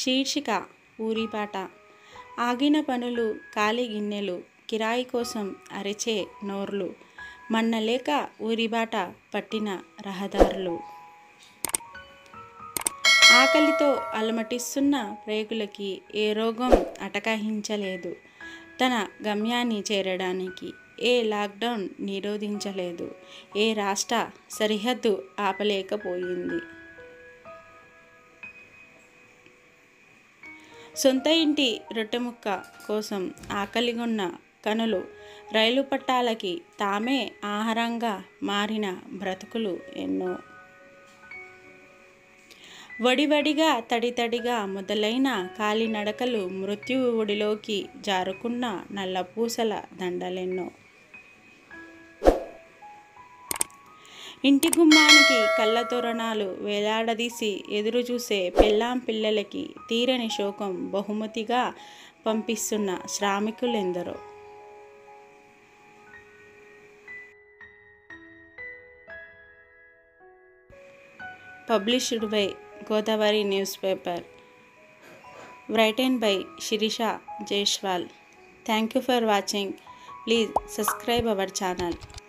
శీర్షిక ఊరిపాట ఆగిన పనులు ఖాళీ గిన్నెలు కిరాయి కోసం అరిచే నోర్లు మన్నలేక ఊరిబాట పట్టిన రహదారులు ఆకలితో అలమటిస్తున్న ప్రేగులకి ఏ రోగం అటకాహించలేదు తన గమ్యాన్ని చేరడానికి ఏ లాక్డౌన్ నిరోధించలేదు ఏ రాష్ట్ర సరిహద్దు ఆపలేకపోయింది సొంత ఇంటి రొట్టెముక్క కోసం ఆకలిగొన్న కనులు రైలు పట్టాలకి తామే ఆహారంగా మారిన బ్రతుకులు ఎన్నో వడివడిగా తడితడిగా మొదలైన కాలినడకలు మృత్యువు ఒడిలోకి జారుకున్న నల్లపూసల దండలెన్నో ఇంటి గుమ్మానికి కళ్ళ తోరణాలు వేలాడదీసి ఎదురు చూసే పెళ్ళాం పిల్లలకి తీరని శోకం బహుమతిగా పంపిస్తున్న శ్రామికులెందరో published by Godavari news paper written by Shirisha Jaiswal. Thank you for watching. Please subscribe our channel.